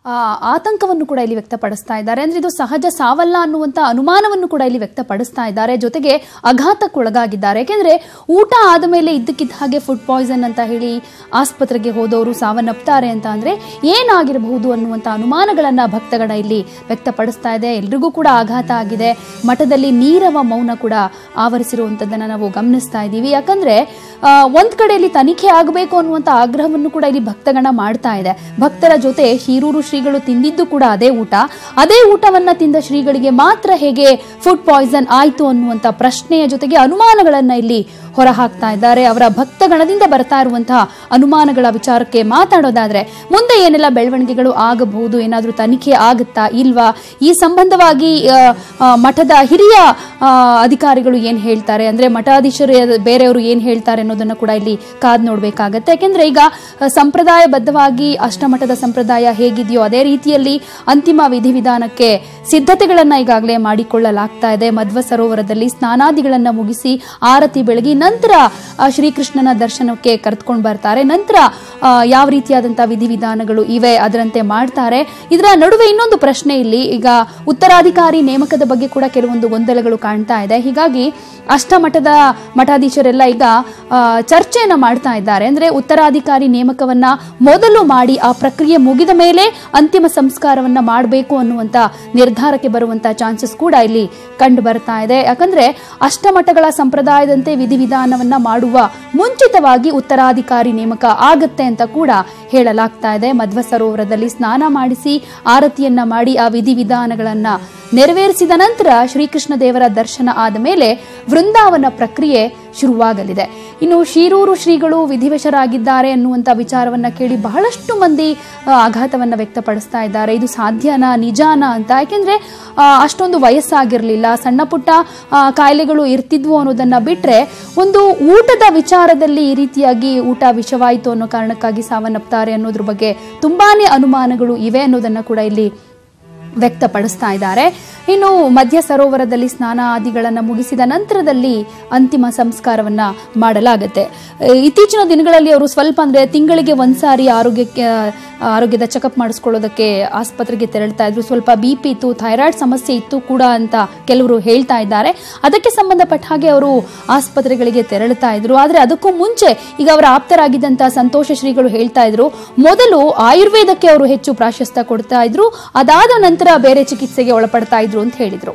ಆ, ಆತಂಕವನ್ನು ಕೂಡ ಇಲ್ಲಿ ವ್ಯಕ್ತಪಡಿಸ್ತಾ ಇದ್ದಾರೆ ಅಂದ್ರೆ ಇದು ಸಹಜ ಸಾವಲ್ಲ ಅನ್ನುವಂತ ಅನುಮಾನವನ್ನು ಕೂಡ ಇಲ್ಲಿ ವ್ಯಕ್ತಪಡಿಸ್ತಾ ಇದ್ದಾರೆ ಜೊತೆಗೆ ಆಘಾತಕ್ಕೊಳಗಾಗಿದ್ದಾರೆ ಯಾಕೆಂದ್ರೆ ಊಟ ಆದ ಮೇಲೆ ಇದ್ದಕ್ಕಿದ್ದ ಹಾಗೆ ಫುಡ್ ಪಾಯ್ಸನ್ ಅಂತ ಹೇಳಿ ಆಸ್ಪತ್ರೆಗೆ ಹೋದವರು ಸಾವನ್ನಪ್ತಾರೆ ಅಂತ ಅಂದ್ರೆ ಏನಾಗಿರಬಹುದು ಅನ್ನುವಂತ ಅನುಮಾನಗಳನ್ನ ಭಕ್ತಗಣ ಇಲ್ಲಿ ವ್ಯಕ್ತಪಡಿಸ್ತಾ ಇದೆ ಎಲ್ರಿಗೂ ಕೂಡ ಆಘಾತ ಆಗಿದೆ ಮಠದಲ್ಲಿ ನೀರವ ಮೌನ ಕೂಡ ಆವರಿಸಿರುವಂತದ್ದನ್ನ ನಾವು ಗಮನಿಸ್ತಾ ಇದ್ದೀವಿ ಯಾಕಂದ್ರೆ ಆ, ಒಂದ್ ಕಡೆಯಲ್ಲಿ ತನಿಖೆ ಆಗಬೇಕು ಅನ್ನುವಂತ ಆಗ್ರಹವನ್ನು ಕೂಡ ಇಲ್ಲಿ ಭಕ್ತಗಣ ಮಾಡ್ತಾ ಇದೆ ಭಕ್ತರ ಜೊತೆ ಶೀರೂರು ಶ್ರೀಗಳು ತಿಂದಿದ್ದು ಕೂಡ ಅದೇ ಊಟ ಅದೇ ಊಟವನ್ನ ತಿಂದ ಶ್ರೀಗಳಿಗೆ ಮಾತ್ರ ಹೇಗೆ ಫುಡ್ ಪಾಯ್ಸನ್ ಆಯ್ತು ಅನ್ನುವಂತ ಪ್ರಶ್ನೆಯ ಜೊತೆಗೆ ಅನುಮಾನಗಳನ್ನ ಇಲ್ಲಿ ಹೊರ ಹಾಕ್ತಾ ಇದ್ದಾರೆ ಅವರ ಭಕ್ತಗಣದಿಂದ ಬರ್ತಾ ಇರುವಂತಹ ಅನುಮಾನಗಳ ವಿಚಾರಕ್ಕೆ ಮಾತಾಡೋದಾದ್ರೆ ಮುಂದೆ ಏನೆಲ್ಲ ಬೆಳವಣಿಗೆಗಳು ಆಗಬಹುದು ಏನಾದ್ರೂ ತನಿಖೆ ಆಗುತ್ತಾ ಇಲ್ವಾ ಈ ಸಂಬಂಧವಾಗಿ ಆ, ಆ, ಮಠದ ಹಿರಿಯ ಆ, ಅಧಿಕಾರಿಗಳು ಏನ್ ಹೇಳ್ತಾರೆ ಅಂದ್ರೆ ಮಠಾಧೀಶರು ಬೇರೆಯವರು ಏನ್ ಹೇಳ್ತಾರೆ ಅನ್ನೋದನ್ನ ಕೂಡ ಇಲ್ಲಿ ಕಾದ್ ನೋಡ್ಬೇಕಾಗತ್ತೆ ಯಾಕೆಂದ್ರೆ ಈಗ ಆ, ಸಂಪ್ರದಾಯಬದ್ಧವಾಗಿ ಅಷ್ಟಮಠದ ಸಂಪ್ರದಾಯ ಹೇಗಿದೆಯೋ ಅದೇ ರೀತಿಯಲ್ಲಿ ಅಂತಿಮ ವಿಧಿವಿಧಾನಕ್ಕೆ ಸಿದ್ಧತೆಗಳನ್ನ ಈಗಾಗಲೇ ಮಾಡಿಕೊಳ್ಳಲಾಗ್ತಾ ಇದೆ ಮಧ್ವ ಸರೋವರದಲ್ಲಿ ಸ್ನಾನಾದಿಗಳನ್ನ ಮುಗಿಸಿ ಆರತಿ ಬೆಳಗಿ ನಂತರ ಆ, ಶ್ರೀಕೃಷ್ಣನ ದರ್ಶನಕ್ಕೆ ಕರೆದುಕೊಂಡು ಬರ್ತಾರೆ ನಂತರ ಆ, ಯಾವ ರೀತಿಯಾದಂತಹ ವಿಧಿವಿಧಾನಗಳು ಇವೆ ಅದರಂತೆ ಮಾಡ್ತಾರೆ ಇದರ ನಡುವೆ ಇನ್ನೊಂದು ಪ್ರಶ್ನೆ ಇಲ್ಲಿ ಈಗ ಉತ್ತರಾಧಿಕಾರಿ ನೇಮಕದ ಬಗ್ಗೆ ಕೂಡ ಕೆಲವೊಂದು ಗೊಂದಲಗಳು ಕಾಣ್ತಾ ಇದೆ ಹೀಗಾಗಿ ಅಷ್ಟಮಠದ ಮಠಾಧೀಶರೆಲ್ಲ ಈಗ ಆ, ಚರ್ಚೆಯನ್ನ ಮಾಡ್ತಾ ಇದ್ದಾರೆ ಅಂದ್ರೆ ಉತ್ತರಾಧಿಕಾರಿ ನೇಮಕವನ್ನ ಮೊದಲು ಮಾಡಿ ಆ ಪ್ರಕ್ರಿಯೆ ಮುಗಿದ ಮೇಲೆ ಅಂತಿಮ ಸಂಸ್ಕಾರವನ್ನ ಮಾಡಬೇಕು ಅನ್ನುವಂತ ನಿರ್ಧಾರಕ್ಕೆ ಬರುವಂತ ಚಾನ್ಸಸ್ ಕೂಡ ಇಲ್ಲಿ ಕಂಡು ಬರ್ತಾ ಇದೆ ಯಾಕಂದ್ರೆ ಅಷ್ಟಮಠಗಳ ಸಂಪ್ರದಾಯದಂತೆ ವಿಧಿವಿಧಾನವನ್ನ ಮಾಡುವ ಮುಂಚಿತವಾಗಿ ಉತ್ತರಾಧಿಕಾರಿ ನೇಮಕ ಆಗತ್ತೆ ಅಂತ ಕೂಡ ಹೇಳಲಾಗ್ತಾ ಇದೆ ಮಧ್ವ ಸರೋವರದಲ್ಲಿ ಸ್ನಾನ ಮಾಡಿಸಿ ಆರತಿಯನ್ನ ಮಾಡಿ ಆ ವಿಧಿವಿಧಾನಗಳನ್ನ ನೆರವೇರಿಸಿದ ನಂತರ ಶ್ರೀಕೃಷ್ಣ ದೇವರ ದರ್ಶನ ಆದ ಮೇಲೆ ವೃಂದಾವನ ಪ್ರಕ್ರಿಯೆ ಶುರುವಾಗಲಿದೆ ಇನ್ನು ಶೀರೂರು ಶ್ರೀಗಳು ವಿಧಿವಶರಾಗಿದ್ದಾರೆ ಅನ್ನುವಂಥ ವಿಚಾರವನ್ನ ಕೇಳಿ ಬಹಳಷ್ಟು ಮಂದಿ ಆ, ಆಘಾತವನ್ನ ವ್ಯಕ್ತಪಡಿಸ್ತಾ ಇದ್ದಾರೆ ಇದು ಸಾಧ್ಯನಾ ನಿಜಾನಾ ಅಂತ ಯಾಕೆಂದ್ರೆ ಆ, ಅಷ್ಟೊಂದು ವಯಸ್ಸಾಗಿರ್ಲಿಲ್ಲ ಸಣ್ಣ ಪುಟ್ಟ ಆ, ಕಾಯಿಲೆಗಳು ಇರ್ತಿದ್ವು ಅನ್ನೋದನ್ನ ಬಿಟ್ರೆ ಒಂದು ಊಟದ ವಿಚಾರದಲ್ಲಿ ಈ ರೀತಿಯಾಗಿ ಊಟ ವಿಷವಾಯಿತು ಅನ್ನೋ ಕಾರಣಕ್ಕಾಗಿ ಸಾವನ್ನಪ್ತಾರೆ ಅನ್ನೋದ್ರ ಬಗ್ಗೆ ತುಂಬಾನೇ ಅನುಮಾನಗಳು ಇವೆ ಅನ್ನೋದನ್ನ ಕೂಡ ಇಲ್ಲಿ ವ್ಯಕ್ತಪಡಿಸ್ತಾ ಇದ್ದಾರೆ ಇನ್ನು ಮಧ್ಯ ಸರೋವರದಲ್ಲಿ ಸ್ನಾನ ಆದಿಗಳನ್ನು ಮುಗಿಸಿದ ನಂತರದಲ್ಲಿ ಅಂತಿಮ ಸಂಸ್ಕಾರವನ್ನ ಮಾಡಲಾಗುತ್ತೆ ಅಹ್, ಇತ್ತೀಚಿನ ದಿನಗಳಲ್ಲಿ ಅವರು ಸ್ವಲ್ಪ ಅಂದ್ರೆ ತಿಂಗಳಿಗೆ ಒಂದ್ಸಾರಿ ಆರೋಗ್ಯಕ್ಕೆ ಆ, ಆರೋಗ್ಯದ ಚೆಕಪ್ ಮಾಡಿಸ್ಕೊಳ್ಳೋದಕ್ಕೆ ಆಸ್ಪತ್ರೆಗೆ ತೆರಳ್ತಾ ಇದ್ರು ಸ್ವಲ್ಪ ಬಿ ಪಿ ಇತ್ತು ಥೈರಾಯ್ಡ್ ಸಮಸ್ಯೆ ಇತ್ತು ಕೂಡ ಅಂತ ಕೆಲವರು ಹೇಳ್ತಾ ಇದ್ದಾರೆ ಅದಕ್ಕೆ ಸಂಬಂಧಪಟ್ಟ ಹಾಗೆ ಅವರು ಆಸ್ಪತ್ರೆಗಳಿಗೆ ತೆರಳುತ್ತಾ ಇದ್ರು ಆದ್ರೆ ಅದಕ್ಕೂ ಮುಂಚೆ ಈಗ ಅವರ ಆಪ್ತರಾಗಿದ್ದಂತ ಸಂತೋಷ ಶ್ರೀಗಳು ಹೇಳ್ತಾ ಇದ್ರು ಮೊದಲು ಆಯುರ್ವೇದಕ್ಕೆ ಅವರು ಹೆಚ್ಚು ಪ್ರಾಶಸ್ತ್ಯ ಕೊಡ್ತಾ ಇದ್ರು ಅದಾದ ನಂತರ ಬೇರೆ ಚಿಕಿತ್ಸೆಗೆ ಒಳಪಡ್ತಾ ಇದ್ರು ಅಂತ ಹೇಳಿದ್ರು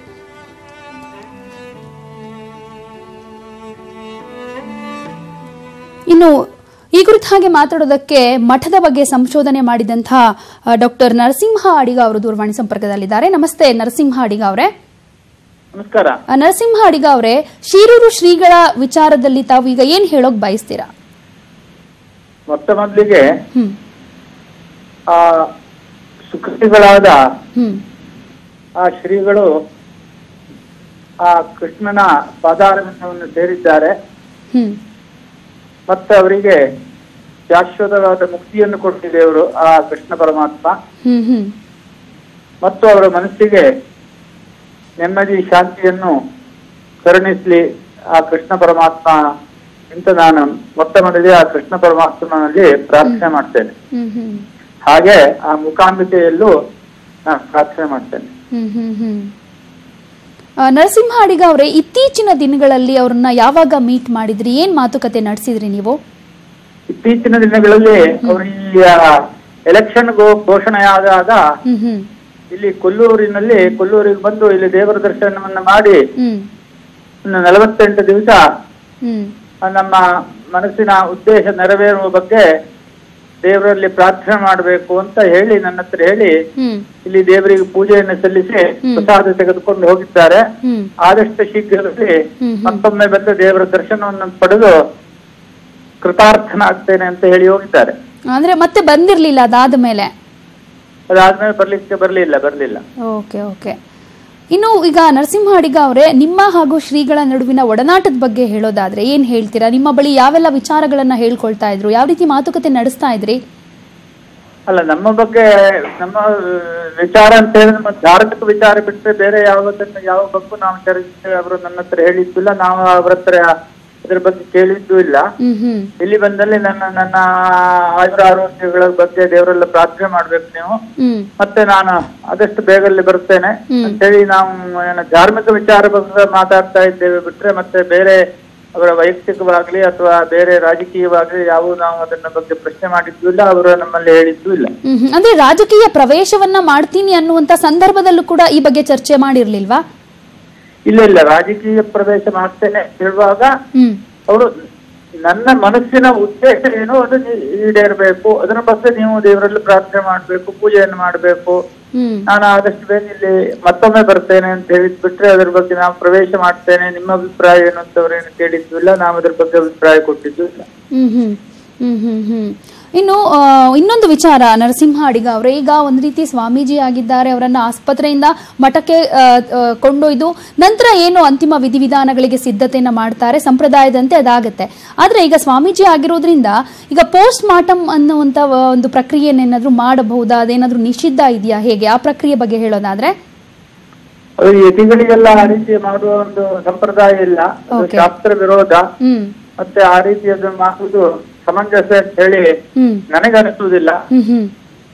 ಇನ್ನು ಈ ಕುರಿತ ಹಾಗೆ ಮಾತಾಡೋದಕ್ಕೆ ಮಠದ ಬಗ್ಗೆ ಸಂಶೋಧನೆ ಮಾಡಿದಂತಹ ಡಾಕ್ಟರ್ ನರಸಿಂಹ ಅಡಿಗ ಅವರು ದೂರವಾಣಿ ಸಂಪರ್ಕದಲ್ಲಿದ್ದಾರೆ ನಮಸ್ತೆ ನರಸಿಂಹ ಅಡಿಗ ಅವರೇ ನಮಸ್ಕಾರ ಆ, ನರಸಿಂಹ ಅಡಿಗ ಅವರೇ ಶೀರೂರು ಶ್ರೀಗಳ ವಿಚಾರದಲ್ಲಿ ತಾವು ಈಗ ಏನ್ ಹೇಳೋಕ್ ಬಯಸ್ತೀರಾ ಮೊತ್ತ ಮೊದಲಿಗೆ ಹ್ಮ್ ಆ ಸುಕೃತಿಗಳಾದ ಹ್ಮ್ ಆ ಶ್ರೀಗಳು ಆ ಕೃಷ್ಣನ ಪಾದಾರವಿಂದವನ್ನು ಸೇರಿದ್ದಾರೆ ಹ್ಮ್ ಮತ್ತೆ ಅವರಿಗೆ ಶಾಶ್ವತವಾದ ಮುಕ್ತಿಯನ್ನು ಕೊಟ್ಟಿದೆ ಅವರು ಆ ಕೃಷ್ಣ ಪರಮಾತ್ಮ ಹ್ಮ್ ಹ್ಮ್ ಮತ್ತು ಅವರ ಮನಸ್ಸಿಗೆ ನೆಮ್ಮದಿ ಶಾಂತಿಯನ್ನು ಕರುಣಿಸ್ಲಿ ಆ ಕೃಷ್ಣ ಪರಮಾತ್ಮ ಅಂತ ನಾನು ಮೊತ್ತ ಮೊದಲಿಗೆ ಆ ಕೃಷ್ಣ ಪರಮಾತ್ಮನಲ್ಲಿ ಪ್ರಾರ್ಥನೆ ಮಾಡ್ತೇನೆ ಹ್ಮ್ ಹ್ಮ್ ಹಾಗೆ ಆ ಮುಖಾಂಬಿಕೆಯಲ್ಲೂ ನಾನು ಪ್ರಾರ್ಥನೆ ಮಾಡ್ತೇನೆ ಹ್ಮ್ ಹ್ಮ್ ಹ್ಮ್ ಆ, ನರಸಿಂಹ ಅಡಿಗ ಅವರೇ ಇತ್ತೀಚಿನ ದಿನಗಳಲ್ಲಿ ಅವ್ರನ್ನ ಯಾವಾಗ ಮೀಟ್ ಮಾಡಿದ್ರಿ ಏನ್ ಮಾತುಕತೆ ನಡೆಸಿದ್ರಿ ನೀವು ಇತ್ತೀಚಿನ ದಿನಗಳಲ್ಲಿ ಅವರು ಈ ಎಲೆಕ್ಷನ್ ಘೋಷಣೆಯಾದಾಗ ಹ್ಮ್ ಹ್ಮ್ ಇಲ್ಲಿ ಕೊಲ್ಲೂರಿನಲ್ಲಿ ಕೊಲ್ಲೂರಿಗೆ ಬಂದು ಇಲ್ಲಿ ದೇವರ ದರ್ಶನವನ್ನ ಮಾಡಿ ಹ್ಮ್ ಇನ್ನು ನಲವತ್ತೆಂಟು ದಿವಸ ಹ್ಮ್ ನಮ್ಮ ಮನಸ್ಸಿನ ಉದ್ದೇಶ ನೆರವೇರುವ ಬಗ್ಗೆ ದೇವರಲ್ಲಿ ಪ್ರಾರ್ಥನೆ ಮಾಡಬೇಕು ಅಂತ ಹೇಳಿ ನನ್ನ ಹತ್ರ ಹೇಳಿ ಹ್ಮ್ ಇಲ್ಲಿ ದೇವರಿಗೆ ಪೂಜೆಯನ್ನು ಸಲ್ಲಿಸಿ ಹ್ಮ್. ಪ್ರಸಾದ ತೆಗೆದುಕೊಂಡು ಹೋಗಿದ್ದಾರೆ ಹ್ಮ್ ಆದಷ್ಟು ಶೀಘ್ರದಲ್ಲಿ ಹ್ಮ್, ಹ್ಮ್. ಮತ್ತೊಮ್ಮೆ ಬಂದು ದೇವರ ದರ್ಶನವನ್ನು ಪಡೆದು ಕೃತಾರ್ಥನಾಗ್ತೇನೆ ಅಂತ ಹೇಳಿ ಹೋಗಿದ್ದಾರೆ ಅಂದ್ರೆ ಮತ್ತೆ ಬಂದಿರ್ಲಿಲ್ಲ ಅದಾದ ಮೇಲೆ ಅದಾದ್ಮೇಲೆ ಬರ್ಲಿಕ್ಕೆ ಬರ್ಲಿಲ್ಲ ಬರ್ಲಿಲ್ಲ ಓಕೆ ಓಕೆ ಇನ್ನು ಈಗ ನರಸಿಂಹ ಅಡಿಗ ಅವರೇ ನಿಮ್ಮ ಹಾಗೂ ಶ್ರೀಗಳ ನಡುವಿನ ಒಡನಾಟದ ಬಗ್ಗೆ ಹೇಳೋದಾದ್ರೆ ಏನ್ ಹೇಳ್ತೀರಾ ನಿಮ್ಮ ಬಳಿ ಯಾವೆಲ್ಲ ವಿಚಾರಗಳನ್ನ ಹೇಳ್ಕೊಳ್ತಾ ಇದ್ರು ಯಾವ ರೀತಿ ಮಾತುಕತೆ ನಡೆಸ್ತಾ ಇದ್ರಿ ಅಲ್ಲ ನಮ್ಮ ಬಗ್ಗೆ ನಮ್ಮ ಆ, ವಿಚಾರ ಅಂತ ಹೇಳಿದ್ರೆ ನಮ್ಮ ಧಾರ್ಮಿಕ ವಿಚಾರ ಬಿಟ್ಟರೆ ಬೇರೆ ಯಾವುದನ್ನ ಯಾವ ಬಗ್ಗೂ ನಾವು ಚರ್ಚೆ ಅವರು ನನ್ನ ಹತ್ರ ಹೇಳಿದ್ದಿಲ್ಲ ನಾವು ಅವ್ರ ಹತ್ರ ಇದ್ರ ಬಗ್ಗೆ ಕೇಳಿದ್ದು ಇಲ್ಲ ಹ್ಮ್ ಹ್ಮ್ ಇಲ್ಲಿ ಬಂದಲ್ಲಿ ನನ್ನ ನನ್ನ ಆಯುರ ಆರೋಗ್ಯಗಳ ಬಗ್ಗೆ ದೇವರೆಲ್ಲ ಪ್ರಾರ್ಥನೆ ಮಾಡ್ಬೇಕು ನೀವು ಹ್ಮ್ ಮತ್ತೆ ನಾನು ಆದಷ್ಟು ಬೇಗ ಅಲ್ಲಿ ಬರ್ತೇನೆ ಹ್ಮ್. ಅಂತೇಳಿ ನಾವು ಏನು ಧಾರ್ಮಿಕ ವಿಚಾರ ಬಗ್ಗೆ ಮಾತಾಡ್ತಾ ಇದ್ದೇವೆ ಬಿಟ್ರೆ ಮತ್ತೆ ಬೇರೆ ಅವರ ವೈಯಕ್ತಿಕವಾಗ್ಲಿ ಅಥವಾ ಬೇರೆ ರಾಜಕೀಯವಾಗ್ಲಿ ಯಾವ ನಾವು ಅದನ್ನ ಬಗ್ಗೆ ಪ್ರಶ್ನೆ ಮಾಡಿದ್ದು ಇಲ್ಲ ಅವರು ನಮ್ಮಲ್ಲಿ ಹೇಳಿದ್ದು ಇಲ್ಲ ಹ್ಮ್ ಹ್ಮ್. ಅಂದ್ರೆ ರಾಜಕೀಯ ಪ್ರವೇಶವನ್ನ ಮಾಡ್ತೀನಿ ಅನ್ನುವಂತ ಸಂದರ್ಭದಲ್ಲೂ ಕೂಡ ಈ ಬಗ್ಗೆ ಚರ್ಚೆ ಮಾಡಿರ್ಲಿಲ್ವಾ ಇಲ್ಲ ಇಲ್ಲ ರಾಜಕೀಯ ಪ್ರವೇಶ ಮಾಡ್ತೇನೆ ಅಂತ ಹೇಳುವಾಗ ಹ್ಮ್ ಅವರು ನನ್ನ ಮನಸ್ಸಿನ ಉದ್ದೇಶ ಏನು ಅದು ಈ- ಈಡೇರ್ಬೇಕು ಅದರ ಬಗ್ಗೆ ನೀವು ದೇವರಲ್ಲಿ ಪ್ರಾರ್ಥನೆ ಮಾಡ್ಬೇಕು ಪೂಜೆಯನ್ನು ಮಾಡ್ಬೇಕು ಹ್ಮ್ ನಾನು ಆದಷ್ಟು ಬೇಗ ಇಲ್ಲಿ ಮತ್ತೊಮ್ಮೆ ಬರ್ತೇನೆ ಅಂತ ಹೇಳಿದ್ ಬಿಟ್ರೆ ಅದ್ರ ಬಗ್ಗೆ ನಾವು ಪ್ರವೇಶ ಮಾಡ್ತೇನೆ ನಿಮ್ಮ ಅಭಿಪ್ರಾಯ ಏನು ಅಂತ ಅವ್ರೇನು ಕೇಳಿದ್ದು ಇಲ್ಲ ನಾವು ಅದ್ರ ಬಗ್ಗೆ ಅಭಿಪ್ರಾಯ ಕೊಟ್ಟಿದ್ದು ಇಲ್ಲ ಹ್ಮ್ ಹ್ಮ್ ಹ್ಮ್ ಹ್ಮ್ ಹ್ಮ್ ಇನ್ನು ಆ, ಇನ್ನೊಂದು ವಿಚಾರ ನರಸಿಂಹ ಅಡಿಗ ಅವರೇ ಈಗ ಒಂದ್ ರೀತಿ ಸ್ವಾಮೀಜಿ ಆಗಿದ್ದಾರೆ ಅವರನ್ನ ಆಸ್ಪತ್ರೆಯಿಂದ ಮಠಕ್ಕೆ ಆ, ಆ, ಕೊಂಡೊಯ್ದು ನಂತರ ಏನು ಅಂತಿಮ ವಿಧಿವಿಧಾನಗಳಿಗೆ ಸಿದ್ಧತೆಯನ್ನ ಮಾಡ್ತಾರೆ ಸಂಪ್ರದಾಯದಂತೆ ಅದಾಗತ್ತೆ ಆದ್ರೆ ಈಗ ಸ್ವಾಮೀಜಿ ಆಗಿರೋದ್ರಿಂದ ಈಗ ಪೋಸ್ಟ್ ಮಾರ್ಟಮ್ ಅನ್ನುವಂತ ಒಂದು ಪ್ರಕ್ರಿಯೆಯನ್ನೇನಾದ್ರೂ ಮಾಡಬಹುದಾ ಅದೇನಾದ್ರೂ ನಿಷಿದ್ಧ ಇದೆಯಾ ಹೇಗೆ ಆ ಪ್ರಕ್ರಿಯೆ ಬಗ್ಗೆ ಹೇಳೋದಾದ್ರೆ ಅದು ಯತಿಗಳಿಗೆಲ್ಲ ಆ ರೀತಿ ಮಾಡುವ ಒಂದು ಸಂಪ್ರದಾಯ ಇಲ್ಲ ಅದು Okay. ಶಾಸ್ತ್ರ ವಿರೋಧ ಹ್ಮ್ ಮತ್ತೆ ಆ ರೀತಿ ಅದನ್ನು ಮಾಡುವುದು ಸಮಂಜಸ ಅಂತ ಹೇಳಿ ಹ್ಮ್ ನನಗೆ ಅನಿಸುವುದಿಲ್ಲ ಹ್ಮ್ ಹ್ಮ್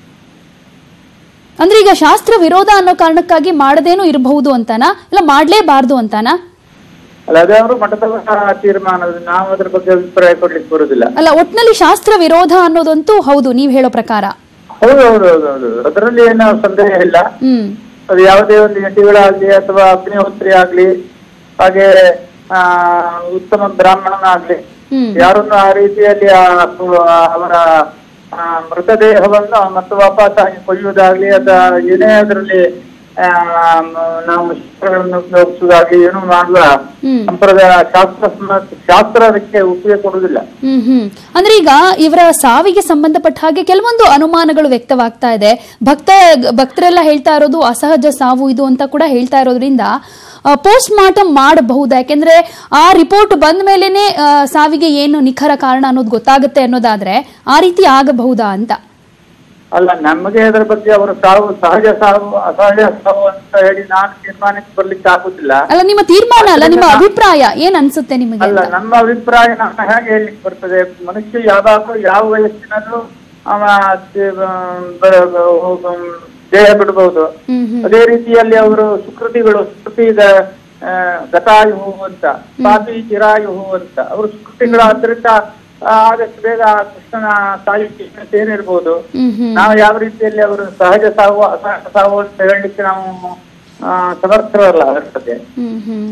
ಅಂದ್ರೆ ಈಗ ಶಾಸ್ತ್ರ ವಿರೋಧ ಅನ್ನೋ ಕಾರಣಕ್ಕಾಗಿ ಮಾಡದೇನೂ ಇರಬಹುದು ಅಂತಾನಾ ಇಲ್ಲ ಮಾಡ್ಲೇಬಾರ್ದು ಅಂತಾನಾ ಅಲ್ಲ ಅದೇ ಅವರು ಮಠದವರ ತೀರ್ಮಾನ ಅದು ನಾವು ಅದ್ರ ಬಗ್ಗೆ ಅಭಿಪ್ರಾಯ ಕೊಡ್ಲಿಕ್ಕೆ ಬರುದಿಲ್ಲ ಅಲ್ಲ ಒಟ್ನಲ್ಲಿ ಶಾಸ್ತ್ರ ವಿರೋಧ ಅನ್ನೋದಂತೂ ಹೌದು ನೀವ್ ಹೇಳೋ ಪ್ರಕಾರ ಹೌದು ಹೌದು ಹೌದು ಹೌದು ಅದರಲ್ಲಿ ಏನು ಸಂದೇಹ ಇಲ್ಲ ಹ್ಮ್ ಅದು ಯಾವುದೇ ಒಂದು ಯತಿಗಳಾಗ್ಲಿ ಅಥವಾ ಅಗ್ನಿಹೋತ್ರಿ ಆಗ್ಲಿ ಹಾಗೆ ಆ ಉತ್ತಮ ಬ್ರಾಹ್ಮಣನಾಗ್ಲಿ ಹ್ಮ್ ಯಾರನ್ನು ಆ ರೀತಿಯಲ್ಲಿ ಆ ಪು- ಅವರ ಆ, ಮೃತದೇಹವನ್ನು ಮತ್ತೆ ವಾಪಸ್ಸಾಗಿ ಕೊಯ್ಯುವುದಾಗ್ಲಿ ಅಥವಾ ಏನೇ ಅದರಲ್ಲಿ ಆ, ಮ- ನಾವು ಶಸ್ತ್ರಗಳನ್ನು ಉಪಯೋಗಿಸುವುದಾಗ್ಲಿ ಏನು ಮಾಡುವ ಹ್ಮ್ ಸಂಪ್ರದಾಯ ಶಾಸ್ತ್ರ ಸಮ್ಮತ- ಶಾಸ್ತ್ರ ಅದಕ್ಕೆ ಉಪಯೋಗ ಕೊಡುವುದಿಲ್ಲ ಹ್ಮ್ ಹ್ಮ್ ಅಂದ್ರೆ ಈಗ ಇವರ ಸಾವಿಗೆ ಸಂಬಂಧಪಟ್ಟ ಹಾಗೆ ಕೆಲವೊಂದು ಅನುಮಾನಗಳು ವ್ಯಕ್ತವಾಗ್ತಾ ಇದೆ ಭಕ್ತ ಭಕ್ತರೆಲ್ಲ ಹೇಳ್ತಾ ಇರೋದು ಅಸಹಜ ಸಾವು ಇದು ಅಂತ ಕೂಡ ಹೇಳ್ತಾ ಇರೋದ್ರಿಂದ ಪೋಸ್ಟ್ ಮಾರ್ಟಮ್ ಮಾಡಬಹುದಾ ಯಾಕೆಂದ್ರೆ ಆ ರಿಪೋರ್ಟ್ ಬಂದ ಮೇಲೆನೆ ಆ, ಸಾವಿಗೆ ಏನು ನಿಖರ ಕಾರಣ ಅನ್ನೋದು ಗೊತ್ತಾಗುತ್ತೆ ಅನ್ನೋದಾದ್ರೆ ಆ ರೀತಿ ಆಗಬಹುದಾ ಅಂತ ಅಲ್ಲ ನಮಗೆ ಅದರ ಬಗ್ಗೆ ಅವರ ಸಾವು ಸಹಜ ಸಾವು ಅಸಹಜ ಸಾವು ಅಂತ ಹೇಳಿ ನಾನು ತೀರ್ಮಾನಕ್ಕೆ ಬರ್ಲಿಕ್ಕೆ ಆಗುದಿಲ್ಲ ಅಲ್ಲ ನಿಮ್ಮ ತೀರ್ಮಾನ ಅಲ್ಲ ನಿಮ್ಮ ಅಭಿಪ್ರಾಯ ಏನ್ ಅನ್ಸುತ್ತೆ ನಿಮಗೆ ಅಲ್ಲ ಅಂತ ನಮ್ಮ ಅಭಿಪ್ರಾಯ ನಾನು ಹೇಗೆ ಹೇಳಲಿಕ್ಕೆ ಬರ್ತದೆ ಮನುಷ್ಯ ಯಾವಾಗಲೂ ಯಾವ ವಯಸ್ಸಿನಲ್ಲೂ ಅವ ದೇ- ಬ- ಬ- ದೇಹ ಬಿಡಬಹುದು ಹ್ಮ್ ಹ್ಮ್ ಅದೇ ರೀತಿಯಲ್ಲಿ ಅವರು ಸುಕೃತಿಗಳು ಸುಕೃತಿ ಗ- ಆ, ಗತಾಯುಹು ಅಂತ ಪಾಪಿ ಚಿರಾಯುಹು ಅಂತ ಅವರು ಸುಕೃತಿಗಳಾದ್ರಿಂದ ಆ, ಆದಷ್ಟು ಬೇಗ ಆ ಕೃಷ್ಣನ ಸಾಯುವಿಕೆ ಸೇರಿರ್ಬೋದು ಹ್ಮ್ ಹ್ಮ್ ನಾವು ಯಾವ ರೀತಿಯಲ್ಲಿ ಅವರು ಸಹಜ ಸಾವು ಅಸಹಜ ಸಾವು ಅಂತ ಹೇಳಲಿಕ್ಕೆ ನಾವು ಆ, ಸಮರ್ಥರಲ್ಲ ಅದರ ಬಗ್ಗೆ ಹ್ಮ್ ಹ್ಮ್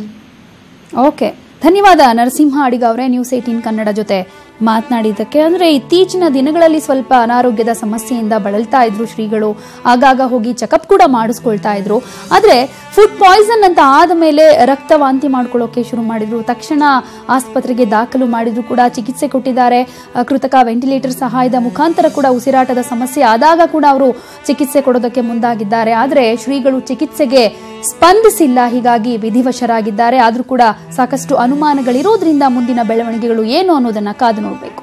ಓಕೆ ಧನ್ಯವಾದ ನರಸಿಂಹ ಅಡಿಗ ಅವರೇ ನ್ಯೂಸ್ ಏಟೀನ್ ಕನ್ನಡ ಜೊತೆ ಮಾತನಾಡಿದ್ದಕ್ಕೆ ಅಂದ್ರೆ ಇತ್ತೀಚಿನ ದಿನಗಳಲ್ಲಿ ಸ್ವಲ್ಪ ಅನಾರೋಗ್ಯದ ಸಮಸ್ಯೆಯಿಂದ ಬಳಲ್ತಾ ಇದ್ರು ಶ್ರೀಗಳು ಆಗಾಗ ಹೋಗಿ ಚೆಕಪ್ ಕೂಡ ಮಾಡಿಸ್ಕೊಳ್ತಾ ಇದ್ರು ಆದ್ರೆ ಫುಡ್ ಪಾಯ್ಸನ್ ಅಂತ ಆದ ಮೇಲೆ ರಕ್ತ ವಾಂತಿ ಮಾಡ್ಕೊಳ್ಳೋಕೆ ಶುರು ಮಾಡಿದ್ರು ತಕ್ಷಣ ಆಸ್ಪತ್ರೆಗೆ ದಾಖಲು ಮಾಡಿದ್ರು ಕೂಡ ಚಿಕಿತ್ಸೆ ಕೊಟ್ಟಿದ್ದಾರೆ ಆ, ಕೃತಕ ವೆಂಟಿಲೇಟರ್ ಸಹಾಯದ ಮುಖಾಂತರ ಕೂಡ ಉಸಿರಾಟದ ಸಮಸ್ಯೆ ಆದಾಗ ಕೂಡ ಅವರು ಚಿಕಿತ್ಸೆ ಕೊಡೋದಕ್ಕೆ ಮುಂದಾಗಿದ್ದಾರೆ ಆದರೆ ಶ್ರೀಗಳು ಚಿಕಿತ್ಸೆಗೆ ಸ್ಪಂದಿಸಿಲ್ಲ ಹೀಗಾಗಿ ವಿಧಿವಶರಾಗಿದ್ದಾರೆ ಆದ್ರೂ ಕೂಡ ಸಾಕಷ್ಟು ಅನುಮಾನಗಳಿರೋದ್ರಿಂದ ಮುಂದಿನ ಬೆಳವಣಿಗೆಗಳು ಏನು ಅನ್ನೋದನ್ನ ಕಾದು ನೋಡಬೇಕು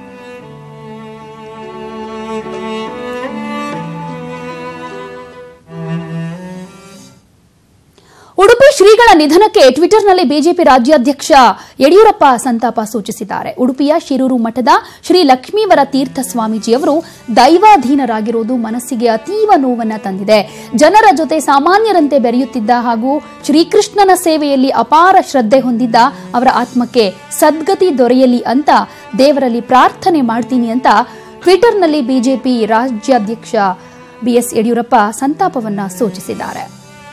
ಉಡುಪಿ ಶ್ರೀಗಳ ನಿಧನಕ್ಕೆ ಟ್ವಿಟರ್ನಲ್ಲಿ ಬಿಜೆಪಿ ರಾಜ್ಯಾಧ್ಯಕ್ಷ ಯಡಿಯೂರಪ್ಪ ಸಂತಾಪ ಸೂಚಿಸಿದ್ದಾರೆ ಉಡುಪಿಯ ಶಿರೂರು ಮಠದ ಶ್ರೀ ಲಕ್ಷ್ಮೀವರ ತೀರ್ಥ ಸ್ವಾಮೀಜಿಯವರು ದೈವಾಧೀನರಾಗಿರುವುದು ಮನಸ್ಸಿಗೆ ಅತೀವ ನೋವನ್ನ ತಂದಿದೆ ಜನರ ಜೊತೆ ಸಾಮಾನ್ಯರಂತೆ ಬೆರೆಯುತ್ತಿದ್ದ ಹಾಗೂ ಶ್ರೀಕೃಷ್ಣನ ಸೇವೆಯಲ್ಲಿ ಅಪಾರ ಶ್ರದ್ಧೆ ಹೊಂದಿದ್ದ ಅವರ ಆತ್ಮಕ್ಕೆ ಸದ್ಗತಿ ದೊರೆಯಲಿ ಅಂತ ದೇವರಲ್ಲಿ ಪ್ರಾರ್ಥನೆ ಮಾಡ್ತೀನಿ ಅಂತ ಟ್ವಿಟರ್ನಲ್ಲಿ ಬಿಜೆಪಿ ರಾಜ್ಯಾಧ್ಯಕ್ಷ ಬಿಎಸ್ ಯಡಿಯೂರಪ್ಪ ಸಂತಾಪವನ್ನ ಸೂಚಿಸಿದ್ದಾರೆ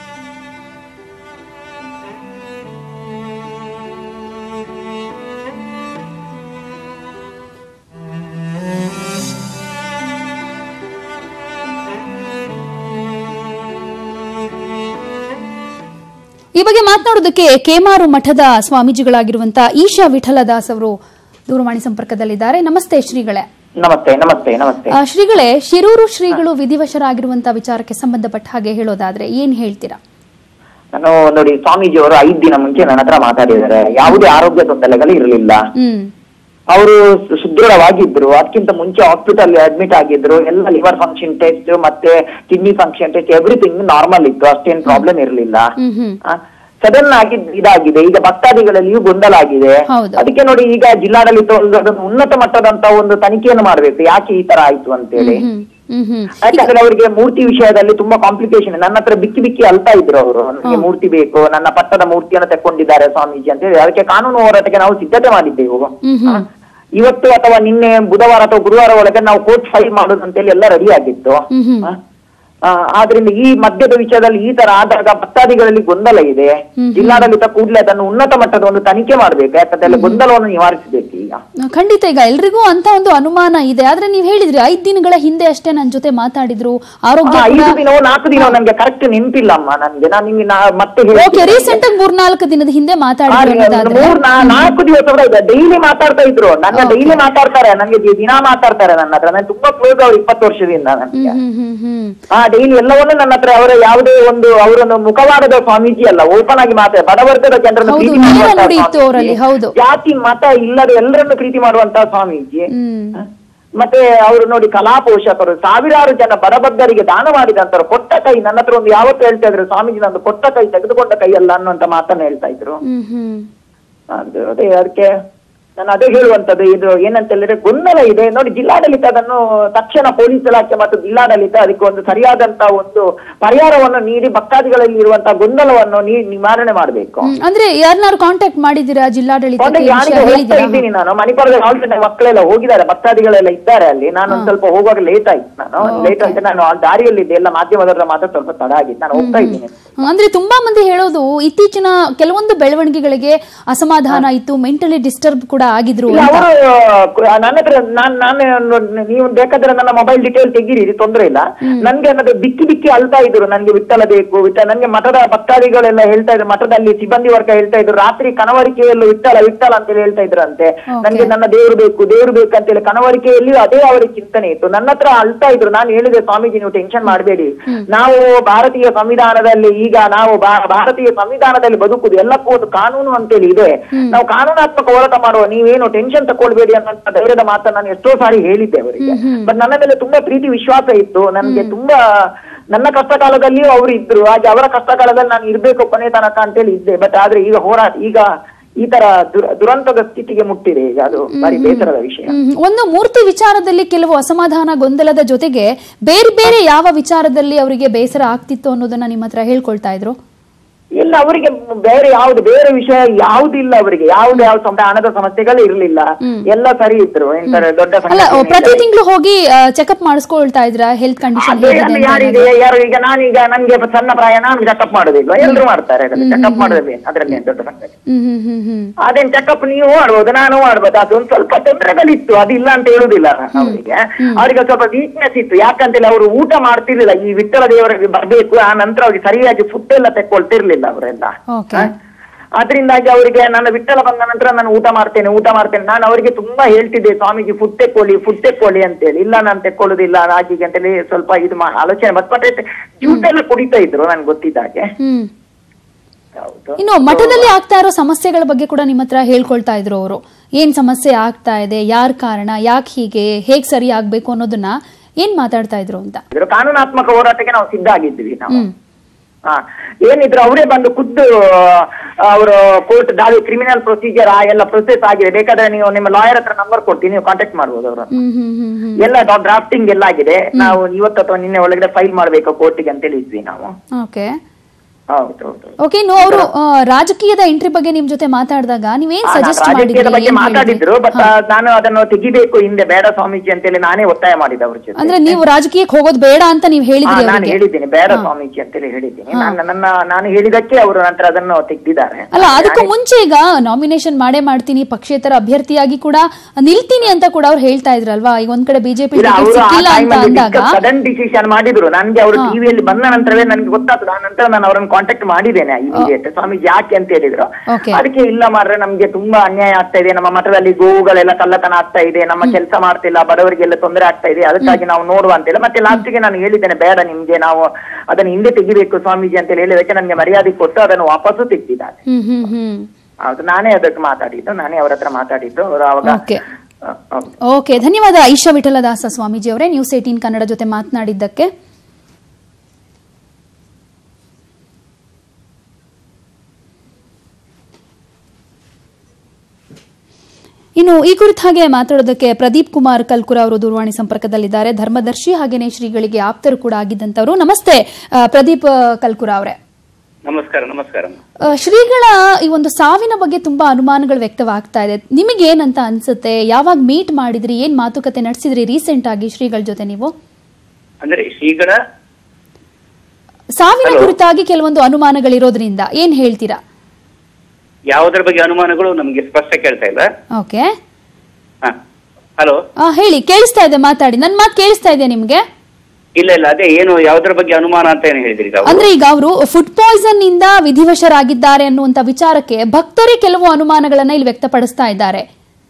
ಈ ಬಗ್ಗೆ ಮಾತನಾಡೋದಕ್ಕೆ ಕೇಮಾರು ಮಠದ ಸ್ವಾಮೀಜಿಗಳಾಗಿರುವಂತಹ ಈಶಾ ವಿಠಲದಾಸ್ ಅವರು ದೂರವಾಣಿ ಸಂಪರ್ಕದಲ್ಲಿದ್ದಾರೆ ನಮಸ್ತೆ ಶ್ರೀಗಳೇ ನಮಸ್ತೆ ನಮಸ್ತೆ ನಮಸ್ತೆ ಆ, ಶ್ರೀಗಳೇ ಶಿರೂರು ಶ್ರೀಗಳು ವಿಧಿವಶರಾಗಿರುವಂತಹ ವಿಚಾರಕ್ಕೆ ಸಂಬಂಧಪಟ್ಟ ಹಾಗೆ ಹೇಳೋದಾದ್ರೆ ಏನ್ ಹೇಳ್ತೀರಾ ನಾನು ನೋಡಿ ಸ್ವಾಮೀಜಿ ಅವರು ಐದ್ ದಿನ ಮುಂಚೆ ನನ್ನ ಹತ್ರ ಮಾತಾಡಿದ್ದಾರೆ ಯಾವುದೇ ಆರೋಗ್ಯ ತೊಂದರೆಗಳು ಇರಲಿಲ್ಲ ಹ್ಮ್ ಅವರು ಸುದೃಢವಾಗಿದ್ರು ಅದಕ್ಕಿಂತ ಮುಂಚೆ ಹಾಸ್ಪಿಟಲ್ ಅಡ್ಮಿಟ್ ಆಗಿದ್ರು ಎಲ್ಲ ಲಿವರ್ ಫಂಕ್ಷನ್ ಟೆಸ್ಟ್ ಮತ್ತೆ kidney function test everything normal ಇತ್ತು ಅಷ್ಟೇನ್ ಪ್ರಾಬ್ಲಮ್ ಇರಲಿಲ್ಲ ಹ್ಮ್ ಹ್ಮ್ ಸಡನ್ ಆಗಿ ಇದಾಗಿದೆ ಈಗ ಭಕ್ತಾದಿಗಳಲ್ಲಿಯೂ ಗೊಂದಲ ಆಗಿದೆ ಹೌದು. ಅದಕ್ಕೆ ನೋಡಿ ಈಗ ಜಿಲ್ಲಾಡಳಿತ ಒಂದು ಅದನ್ನು ಉನ್ನತ ಮಟ್ಟದಂತ ಒಂದು ತನಿಖೆಯನ್ನು ಮಾಡ್ಬೇಕು ಯಾಕೆ ಈ ತರ ಆಯ್ತು ಅಂತೇಳಿ ಹ್ಮ್ ಹ್ಮ್ ಹ್ಮ್ ಯಾಕಂದ್ರೆ ಅವರಿಗೆ ಮೂರ್ತಿ ವಿಷಯದಲ್ಲಿ ತುಂಬಾ ಕಾಂಪ್ಲಿಕೇಶನ್ ನನ್ನ ಹತ್ರ ಬಿಕ್ಕಿ ಬಿಕ್ಕಿ ಅಲ್ತಾ ಇದ್ರು ಅವರು ನನಗೆ ಮೂರ್ತಿ ಬೇಕು ನನ್ನ ಪಟ್ಟದ ಮೂರ್ತಿಯನ್ನು ತೆಕ್ಕೊಂಡಿದ್ದಾರೆ ಸ್ವಾಮೀಜಿ ಅಂತ ಹೇಳಿ ಅದಕ್ಕೆ ಕಾನೂನು ಹೋರಾಟಕ್ಕೆ ನಾವು ಸಿದ್ಧತೆ ಮಾಡಿದ್ದೆವು ಹ್ಮ್ ಹ್ಮ್ ಇವತ್ತು ಅಥವಾ ನಿನ್ನೆ ಬುಧವಾರ ಅಥವಾ ಗುರುವಾರ ಒಳಗೆ ನಾವು ಕೋರ್ಟ್ ಫೈಲ್ ಮಾಡೋದು ಅಂತೇಳಿ ಎಲ್ಲ ರೆಡಿ ಆಗಿತ್ತು ಹ್ಮ್ ಹ್ಮ್ ಆ, ಆ, ಆದ್ರಿಂದ ಈ ಮದ್ಯದ ವಿಷಯದಲ್ಲಿ ಈ ತರ ಆದಾಗ ಭಕ್ತಾದಿಗಳಲ್ಲಿ ಗೊಂದಲ ಇದೆ ಜಿಲ್ಲಾಡಳಿತ ಕೂಡಲೇ ಅದನ್ನು ಉನ್ನತ ಮಟ್ಟದ ಒಂದು ತನಿಖೆ ಮಾಡ್ಬೇಕು ಯಾಕಂದ್ರೆ ಅಲ್ಲಿ ಗೊಂದಲವನ್ನು ನಿವಾರಿಸಬೇಕು ಈಗ ಖಂಡಿತ ಈಗ ಎಲ್ರಿಗೂ ಅಂತ ಒಂದು ಅನುಮಾನ ಇದೆ ಆದ್ರೆ ನೀವ್ ಹೇಳಿದ್ರಿ ಐದ್ ದಿನಗಳ ಹಿಂದೆ ಅಷ್ಟೇ ನನ್ ಜೊತೆ ಮಾತಾಡಿದ್ರು ಆರೋಗ್ಯ ಆ, ಕೂಡ ಐದು ದಿನವೋ ನಾಲ್ಕು ದಿನ ನನ್ಗೆ ಕರೆಕ್ಟ್ ನೆನಪಿಲ್ಲ ಅಮ್ಮ ನನ್ಗೆ ನಾನು ನಿಮ್ಗೆ ನಾ- ಮತ್ತೆ ಓಕೆ ಹೇಳ್ತೀನಿ. ರೀಸೆಂಟ್ ಆಗಿ ಮೂರ್ನಾಲ್ಕು ದಿನದ ಹಿಂದೆ ಆ, ಮಾತಾಡಿದ್ರು ಅನ್ನೋದಾದ್ರೆ ಮೂರ್ ನಾ- ನಾಲ್ಕು ದಿವಸ ಡೈಲಿ ಮಾತಾಡ್ತಾ ಇದ್ರು ನನ್ನ ಡೈಲಿ ಮಾತಾಡ್ತಾರೆ ನನಗೆ ದಿ- ದಿನ ಮಾತಾಡ್ತಾರೆ ನನ್ನ ಹತ್ರ ನಾನು ತುಂಬಾ ಕ್ಲೋಸ್ ಅವ್ರು ಇಪ್ಪತ್ತು ವರ್ಷದಿಂದ ನನಗೆ ಹ್ಮ್ ಹ್ಮ್ ಹ್ಮ್ ಆ ಡೈಲಿ ಎಲ್ಲವನ್ನೂ ನನ್ನ ಹತ್ರ ಅವರ ಯಾವುದೇ ಒಂದು ಅವರನ್ನು ಮುಖವಾಡದ ಸ್ವಾಮೀಜಿ ಅಲ್ಲ ಓಪನ್ ಆಗಿ ಮಾತಾಡ ಬಡವರ್ಗದ ಜನರನ್ನು ಹೌದು, ಪ್ರೀತಿ ನೇರ ಮಾಡುವಂತಹ ನುಡಿ ಇತ್ತು ಅವರಲ್ಲಿ, ಸ್ವಾಮೀಜಿ. ಹೌದು. ಜಾತಿ ಮತ ಇಲ್ಲದೆ ಎಲ್ಲರನ್ನು ಪ್ರೀತಿ ಮಾಡುವಂತಹ ಸ್ವಾಮೀಜಿ ಹ್ಮ್ ಮತ್ತೆ ಅವರು ನೋಡಿ ಕಲಾ ಪೋಷಕರು ಸಾವಿರಾರು ಜನ ಬಡಬಗ್ಗರಿಗೆ ದಾನ ಮಾಡಿದಂತರು ಕೊಟ್ಟ ಕೈ ನನ್ನ ಹತ್ರ ಒಂದು ಯಾವತ್ತು ಹೇಳ್ತಾ ಇದ್ರು ಸ್ವಾಮೀಜಿ ನಂದು ಕೊಟ್ಟ ಕೈ ತೆಗೆದುಕೊಂಡ ಕೈ ಅಲ್ಲ ಅನ್ನುವಂತ ಮಾತನ್ನ ಹೇಳ್ತಾ ಇದ್ರು ಹ್ಮ್ ಹ್ಮ್ ಅದು ಅದೇ ಅದಕ್ಕೆ ನಾನು ಅದೇ ಹೇಳುವಂತದ್ದು ಇದು ಏನಂತ ಹೇಳಿದ್ರೆ ಗೊಂದಲ ಇದೆ ನೋಡಿ ಜಿಲ್ಲಾಡಳಿತ ಅದನ್ನು ತಕ್ಷಣ ಪೊಲೀಸ್ ಇಲಾಖೆ ಮತ್ತು ಜಿಲ್ಲಾಡಳಿತ ಅದಕ್ಕೆ ಒಂದು ಸರಿಯಾದಂತ ಒಂದು ಪರಿಹಾರವನ್ನು ನೀಡಿ ಭಕ್ತಾದಿಗಳಲ್ಲಿ ಇರುವಂತಹ ಗೊಂದಲವನ್ನು ನೀ- ನಿವಾರಣೆ ಮಾಡಬೇಕು ಹ್ಮ್. ಅಂದ್ರೆ ಯಾರನ್ನಾರು ಕಾಂಟ್ಯಾಕ್ಟ್ ಮಾಡಿದ್ದೀರಾ ಜಿಲ್ಲಾಡಳಿತಕ್ಕೆ ಈ ವಿಷಯ ಯಾರಿಗೆ ಹೋಗ್ತಾ ಹೇಳಿದ್ದೀರಾ ಇದ್ದೀನಿ ನಾನು ಮಣಿಪಾಲದಲ್ಲಿ ಆಲ್ರೆಡಿ ಮಕ್ಕಳೆಲ್ಲ ಹೋಗಿದ್ದಾರೆ ಭಕ್ತಾದಿಗಳೆಲ್ಲ ಇದ್ದಾರೆ ಅಲ್ಲಿ ನಾನು ಒಂದ್ ಸ್ವಲ್ಪ ಹೋಗುವಾಗ ಲೇಟ್ ಆಯ್ತು ನಾನು ಲೇಟ್ ಅಂತ ನಾನು ಆ ದಾರಿಯಲ್ಲಿದ್ದೆ ಎಲ್ಲ ಮಾಧ್ಯಮದವರ ಮಾತ್ರ ಸ್ವಲ್ಪ ತಡ ಆಗಿತ್ತು ನಾನು ಹೋಗ್ತಾ ಇದ್ದೀನಿ ಹ್ಮ್. ಅಂದ್ರೆ ತುಂಬಾ ಮಂದಿ ಹೇಳೋದು ಇತ್ತೀಚಿನ ಕೆಲವೊಂದು ಬೆಳವಣಿಗೆಗಳಿಗೆ ಅಸಮಾಧಾನ ಇತ್ತು ಮೆಂಟಲಿ ಡಿಸ್ಟರ್ಬ್ ಕೂಡ ಆಗಿದ್ರು ಇಲ್ಲ ಅಂತ. ಅವರು ನನ್ನ ಹತ್ರ ನಾನ್ ನಾನು ನೀವು ಬೇಕಾದ್ರೆ ನನ್ನ ಮೊಬೈಲ್ ಡೀಟೇಲ್ ತೆಗೀರಿ ತೊಂದ್ರೆ ಇಲ್ಲ ನನ್ಗೆ ಅನ್ನೋದು ಬಿಕ್ಕಿ ಬಿಕ್ಕಿ ಅಳ್ತಾ ಇದ್ರು ನನ್ಗೆ ವಿಠಲ ಬೇಕು ವಿಠಲ ನನ್ಗೆ ಮಠದ ಭಕ್ತಾದಿಗಳೆಲ್ಲ ಹೇಳ್ತಾ ಇದ್ರು ಮಠದಲ್ಲಿ ಸಿಬ್ಬಂದಿ ವರ್ಗ ಹೇಳ್ತಾ ಇದ್ರು ರಾತ್ರಿ ಕನವರಿಕೆಯಲ್ಲೂ ವಿಠಲ ವಿಠಲ ಅಂತೇಳಿ ಹೇಳ್ತಾ ಇದ್ರಂತೆ ನನ್ಗೆ ನನ್ನ ದೇವ್ರು ಬೇಕು ದೇವ್ರು ಬೇಕು ಅಂತೇಳಿ ಕನವರಿಕೆಯಲ್ಲಿ ಅದೇ ಅವರಿಗೆ ಚಿಂತನೆ ಇತ್ತು ನನ್ನ ಹತ್ರ ಅಳ್ತಾ ಇದ್ರು ನಾನು ಹೇಳಿದೆ ಸ್ವಾಮೀಜಿ ನೀವು ಟೆನ್ಷನ್ ಮಾಡಬೇಡಿ ನಾವು ಭಾರತೀಯ ಸಂವಿಧಾನದಲ್ಲಿ ಈಗ ನಾವು ಭಾ- ಭಾರತೀಯ ಸಂವಿಧಾನದಲ್ಲಿ ಬದುಕುದು ಎಲ್ಲಕ್ಕೂ ಒಂದು ಕಾನೂನು ಅಂತೇಳಿ ಇದೆ ನಾವು ಕಾನೂನಾತ್ಮಕ ಹೋರಾಟ ಮಾಡುವ ನೀವೇನು ಟೆನ್ಷನ್ ತಗೊಳ್ಬೇಡಿ ಅನ್ನೋ ಧೈರ್ಯದ ಮಾತನ್ನ ನಾನು ಎಷ್ಟೋ ಸಾರಿ ಹೇಳಿದ್ದೆ ಅವರಿಗೆ ಬಟ್ ನನ್ನ ಮೇಲೆ ತುಂಬಾ ಪ್ರೀತಿ ವಿಶ್ವಾಸ ಇತ್ತು ನನಗೆ ತುಂಬಾ ನನ್ನ ಕಷ್ಟ ಕಾಲದಲ್ಲಿಯೂ ಅವರು ಇದ್ರು ಹಾಗೆ ಅವರ ಕಷ್ಟ ಕಾಲದಲ್ಲಿ ನಾನು ಇರ್ಬೇಕು ಕೊನೆ ತನಕ ಅಂತೇಳಿ ಇದ್ದೆ ಬಟ್ ಆದ್ರೆ ಈಗ ಹೋರಾಟ ಈಗ ಈ ತರ ದುರ- ದುರಂತದ ಸ್ಥಿತಿಗೆ ಮುಟ್ಟಿದೆ ಈಗ ಅದು ಭಾರಿ ಬೇಸರದ ವಿಷಯ ಹ್ಮ್. ಒಂದು ಮೂರ್ತಿ ವಿಚಾರದಲ್ಲಿ ಕೆಲವು ಅಸಮಾಧಾನ ಗೊಂದಲದ ಜೊತೆಗೆ ಬೇರೆ ಬೇರೆ ಯಾವ ವಿಚಾರದಲ್ಲಿ ಅವರಿಗೆ ಬೇಸರ ಆಗ್ತಿತ್ತು ಅನ್ನೋದನ್ನ ನಿಮ್ಮ ಹತ್ರ ಹೇಳ್ಕೊಳ್ತಾ ಇದ್ರು ಇಲ್ಲ ಅವರಿಗೆ ಬೇರೆ ಯಾವ್ದು ಬೇರೆ ವಿಷಯ ಯಾವುದಿಲ್ಲ ಅವರಿಗೆ ಯಾವ್ದು ಯಾವ ಸಮ ಹಣದ ಸಮಸ್ಯೆಗಳು ಇರ್ಲಿಲ್ಲ ಎಲ್ಲ ಸರಿ ಇದ್ರು ಎಂತ ದೊಡ್ಡ ಅಲ್ಲ ಸಂಗತಿ ಏನಿಲ್ಲ. ಪ್ರತಿ ತಿಂಗಳು ಹೋಗಿ ಚೆಕಪ್ ಮಾಡಿಸ್ಕೊಳ್ತಾ ಇದ್ರ ಹೆಲ್ತ್ ಕಂಡೀಷನ್ ಅದೇ ಹೇಗಿದೆ ಅಲ್ಲಿ ಅಂತ ಯಾರಿಗೆ ಯಾರು ಈಗ ನಾನೀಗ ನನ್ಗೆ ಸಣ್ಣ ಪ್ರಾಯ ನಾನು ಚೆಕಪ್ ಮಾಡೋದಿಲ್ವಾ ಎಲ್ರು ಮಾಡ್ತಾರೆ ಚೆಕಪ್ ಮಾಡೋದ್ರಲ್ಲಿ ಅದ್ರಲ್ಲಿ ಏನ್ ದೊಡ್ಡ ಸಂಗತಿ ಹ್ಮ್ ಹ್ಮ್ ಹ್ಮ್ ಹ್ಮ್ ಅದೇನ್ ಚೆಕಪ್ ನೀವು ಮಾಡ್ಬೋದು ನಾನು ಮಾಡ್ಬೋದು ಅದೊಂದು ಸ್ವಲ್ಪ ತೊಂದರೆಗಳಿತ್ತು ಅದಿಲ್ಲ ಅಂತ ಹೇಳುದಿಲ್ಲ ನಾನು ಅವರಿಗೆ ಅವ್ರಿಗೆ ಸ್ವಲ್ಪ ವೀಕ್ನೆಸ್ ಇತ್ತು ಯಾಕಂತೇಳಿ ಅವರು ಊಟ ಮಾಡ್ತಿರ್ಲಿಲ್ಲ ಈ ವಿಠಲ ದೇವರಿಗೆ ಬರ್ಬೇಕು ಆ ನಂತರ ಅವ್ರಿಗೆ ಸರಿಯಾಗಿ ಫುಡ್ ಎಲ್ಲ ತೆಕ್ಕೊಳ್ತಿರ್ಲಿಲ್ಲ ಅವರೆಲ್ಲ ಓಕೆ ಅದರಿಂದಾಗಿ ಅವರಿಗೆ ನನ್ನ ವಿಠಲ ಬಂದ ನಂತರ ನಾನು ಊಟ ಮಾಡ್ತೇನೆ ಊಟ ಮಾಡ್ತೇನೆ ನಾನು ಅವರಿಗೆ ತುಂಬಾ ಹೇಳ್ತಿದ್ದೆ ಸ್ವಾಮೀಜಿ ಫುಡ್ ತೆಕ್ಕೊಳ್ಳಿ ಫುಡ್ ತೆಕ್ಕೊಳ್ಳಿ ಅಂತೇಳಿ ಇಲ್ಲ ನಾನು ತೆಕ್ಕೊಳ್ಳೋದಿಲ್ಲ ಹಾಗೆ ಅಂತೇಳಿ ಸ್ವಲ್ಪ ಇದು ಮಾ- ಆಲೋಚನೆ ಬಟ್ ಬಟ್ ಜ್ಯೂಸ್ ಎಲ್ಲ ಕುಡಿತಾ ಇದ್ರು ನನ್ಗೆ ಗೊತ್ತಿದ್ದಾಗೆ ಹ್ಮ್ ಹೌದು ಇನ್ನು ಮಠದಲ್ಲಿ ಆಗ್ತಾ ಇರೋ ಸಮಸ್ಯೆಗಳ ಬಗ್ಗೆ ಕೂಡ ನಿಮ್ಮ ಹತ್ರ ಹೇಳ್ಕೊಳ್ತಾ ಇದ್ರು ಅವರು ಏನ್ ಸಮಸ್ಯೆ ಆಗ್ತಾ ಇದೆ ಯಾರ್ ಕಾರಣ ಯಾಕೆ ಹೀಗೆ ಹೇಗ್ ಸರಿ ಆಗ್ಬೇಕು ಅನ್ನೋದನ್ನ ಏನ್ ಮಾತಾಡ್ತಾ ಇದ್ರು ಅಂತ ಇದ್ರು ಕಾನೂನಾತ್ಮಕ ಹೋರಾಟಕ್ಕೆ ನಾವು ಸಿದ್ಧ ಆಗಿದ್ವಿ ನಾವು ಹ್ಮ್ ಹಾ ಏನಿದ್ರು ಅವರೇ ಬಂದು ಖುದ್ದು ಅವರು ಕೋರ್ಟ್ ದಾಳಿ ಕ್ರಿಮಿನಲ್ ಪ್ರೊಸೀಜರ್ ಆ ಎಲ್ಲ ಪ್ರೊಸೆಸ್ ಆಗಿದೆ ಬೇಕಾದ್ರೆ ನೀವು ನಿಮ್ಮ ಲಾಯರ್ ಹತ್ರ ನಂಬರ್ ಕೊಡ್ತೀನಿ ನೀವು ಕಾಂಟ್ಯಾಕ್ಟ್ ಮಾಡ್ಬೋದು ಅವರನ್ನು ಹ್ಮ್ ಹ್ಮ್ ಹ್ಮ್ ಹ್ಮ್ ಎಲ್ಲ ಡ್ರಾಫ್ಟಿಂಗ್ ಎಲ್ಲ ಆಗಿದೆ ನಾವು ಇವತ್ತು ಅಥವಾ ನಿನ್ನೆ ಒಳಗಡೆ ಫೈಲ್ ಮಾಡ್ಬೇಕು ಕೋರ್ಟಿಗೆ ಅಂತ ಹೇಳಿದ್ವಿ ನಾವು ಓಕೆ ಹೌದು ಹೌದು ಓಕೆ ಇನ್ನು ಅವರು ರಾಜಕೀಯದ ಎಂಟ್ರಿ ಬಗ್ಗೆ ನಿಮ್ ಜೊತೆ ಮಾತಾಡಿದಾಗ ನೀವೇನ್ ಆ, ಸಜೆಸ್ಟ್ ನಾನು ರಾಜಕೀಯದ ಮಾಡಿದ್ರಿ ಬಗ್ಗೆ ಏನ್ ಮಾತಾಡಿದ್ರು ಹೇಳಿದ್ರಿ? ಬಟ್ ನಾನು ಅದನ್ನು ತೆಗಿಬೇಕು ಹಿಂದೆ ಬೇಡ ಸ್ವಾಮೀಜಿ ಅಂತೇಳಿ ನಾನೇ ಒತ್ತಾಯ ಮಾಡಿದ ಅವ್ರ ಜೊತೆ ಅಂದ್ರೆ ನೀವು ರಾಜಕೀಯಕ್ಕೆ ಹೋಗೋದು ಬೇಡ ಅಂತ ನೀವು ಹಾ, ಹೇಳಿದ್ರಿ ನಾನು ಅವರಿಗೆ ಹೇಳಿದ್ದೀನಿ ಬೇಡ ಸ್ವಾಮೀಜಿ ಅಂತೇಳಿ ಹೇಳಿದ್ದೀನಿ ನಾನು ನನ್ನ ನಾನು ಹೇಳಿದಕ್ಕೆ ಅವರು ನಂತರ ಅದನ್ನು ತೆಗ್ದಿದ್ದಾರೆ ಅಲ್ಲ ಅದಕ್ಕೂ ಮುಂಚೆ ಈಗ ನಾಮಿನೇಷನ್ ಮಾಡೇ ಮಾಡ್ತೀನಿ ಪಕ್ಷೇತರ ಅಭ್ಯರ್ಥಿಯಾಗಿ ಕೂಡ ನಿಲ್ತೀನಿ ಅಂತ ಕೂಡ ಅವ್ರು ಹೇಳ್ತಾ ಇದ್ರಲ್ವಾ ಈಗ ಒಂದ್ ಕಡೆ ಬಿಜೆಪಿ ಇಲ್ಲ ಅವರು ಆ ಸಿಕ್ಕಿಲ್ಲ ಅಂತ ಅಂದಾಗ ಸಡನ್ ಡಿಸಿಷನ್ ಮಾಡಿದ್ರು ನನ್ಗೆ ಅವರು ಟಿವಿಯಲ್ಲಿ ಬಂದ ನಂತರವೇ ನನ್ಗೆ ಗೊತ್ತಾಗ್ತದೆ ಆ ನಂತರ ನಾನು ಅವರನ್ನು ಕಾಂಟ್ಯಾಕ್ಟ್ ಮಾಡಿದ್ದೇನೆ ಇಮಿಡಿಯೇಟ್ ಸ್ವಾಮೀಜಿ ಯಾಕೆ ಅಂತ ಹೇಳಿದ್ರು Okay. ಅದಕ್ಕೆ ಇಲ್ಲ ಮಾರ್ರೆ ನಮ್ಗೆ ತುಂಬಾ ಅನ್ಯಾಯ ಆಗ್ತಾ ಇದೆ ನಮ್ಮ ಮಠದಲ್ಲಿ ಗೋವುಗಳೆಲ್ಲ ಕಳ್ಳತನ ಆಗ್ತಾ ಇದೆ ನಮ್ಮ ಕೆಲಸ ಮಾಡ್ತಿಲ್ಲ ಬಡವರಿಗೆಲ್ಲ ತೊಂದರೆ ಆಗ್ತಾ ಇದೆ ಅದಕ್ಕಾಗಿ ನಾವು ನೋಡುವ ಅಂತಿಲ್ಲ ಮತ್ತೆ ಲಾಸ್ಟಿಗೆ ನಾನು ಹೇಳಿದ್ದೇನೆ ಬೇಡ ನಿಮ್ಗೆ ನಾವು ಅದನ್ನ ಹಿಂದೆ ತೆಗಿಬೇಕು ಸ್ವಾಮೀಜಿ ಅಂತ ಹೇಳಿದಕ್ಕೆ ನನಗೆ ಮರ್ಯಾದೆ ಕೊಟ್ಟು ಅದನ್ನು ವಾಪಸ್ಸು ತೆಗ್ದಿದ್ದಾರೆ ಹ್ಮ್ ಹ್ಮ್ ಹ್ಮ್ ಹೌದು ನಾನೇ ಅದಕ್ಕೆ ಮಾತಾಡಿದ್ದು ನಾನೇ ಅವ್ರ ಹತ್ರ ಮಾತಾಡಿದ್ದು ಅವರು ಅವಾಗ Okay. ಆ, ಹೌದು ಓಕೆ ಧನ್ಯವಾದ ಐಶಾ ವಿಠಲದಾಸ ಸ್ವಾಮೀಜಿ ಅವರೇ ನ್ಯೂಸ್ ಏಟೀನ್ ಕನ್ನಡ ಜೊತೆ ಮಾತನಾಡಿದ್ದಕ್ಕೆ ಇನ್ನು ಈ ಕುರಿತ ಹಾಗೆ ಮಾತಾಡೋದಕ್ಕೆ ಪ್ರದೀಪ್ ಕುಮಾರ್ ಕಲ್ಕುರ ಅವರು ದೂರವಾಣಿ ಸಂಪರ್ಕದಲ್ಲಿದ್ದಾರೆ ಧರ್ಮದರ್ಶಿ ಹಾಗೇನೆ ಶ್ರೀಗಳಿಗೆ ಆಪ್ತರು ಕೂಡ ಆಗಿದ್ದಂತವರು ನಮಸ್ತೆ ಆ, ಪ್ರದೀಪ್ ಆ, ಕಲ್ಕುರ ಅವರೇ ನಮಸ್ಕಾರ ನಮಸ್ಕಾರ ಆ, ಶ್ರೀಗಳ ಈ ಒಂದು ಸಾವಿನ ಬಗ್ಗೆ ತುಂಬಾ ಅನುಮಾನಗಳು ವ್ಯಕ್ತವಾಗ್ತಾ ಇದೆ ನಿಮಗೆ ಏನಂತ ಅನ್ಸುತ್ತೆ ಯಾವಾಗ ಮೀಟ್ ಮಾಡಿದ್ರಿ ಏನ್ ಮಾತುಕತೆ ನಡೆಸಿದ್ರಿ ರೀಸೆಂಟ್ ಆಗಿ ಶ್ರೀಗಳ ಜೊತೆ ನೀವು ಅಂದ್ರೆ ಶ್ರೀಗಳ ಸಾವಿನ Hello. ಕುರಿತಾಗಿ ಕೆಲವೊಂದು ಅನುಮಾನಗಳಿರೋದ್ರಿಂದ ಏನ್ ಹೇಳ್ತೀರಾ ಯಾವುದರ ಬಗ್ಗೆ ಅನುಮಾನಗಳು ನಮ್ಗೆ ಸ್ಪಷ್ಟ ಕೇಳ್ತಾ ಇಲ್ಲ ಓಕೆ ಹಲೋ ಹೇಳಿ ಕೇಳಿಸ್ತಾ ಇದೆ ಮಾತಾಡಿ ನನ್ ಮಾತು ಕೇಳಿಸ್ತಾ ಇದೆ ನಿಮ್ಗೆ ಇಲ್ಲ ಇಲ್ಲ ಅದೇ ಏನು ಯಾವುದರ ಬಗ್ಗೆ ಅನುಮಾನ ಅಂತ ಏನು ಹೇಳಿದ್ರಿ ತಾವು ಅಂದ್ರೆ ಈಗ ಅವರು ಫುಡ್ ಪಾಯ್ಸನ್ ಇಂದ ವಿಧಿವಶರಾಗಿದ್ದಾರೆ ಅನ್ನುವಂತ ವಿಚಾರಕ್ಕೆ ಭಕ್ತರೇ ಕೆಲವು ಅನುಮಾನಗಳನ್ನ ಇಲ್ಲಿ ವ್ಯಕ್ತಪಡಿಸ್ತಾ ಇದ್ದಾರೆ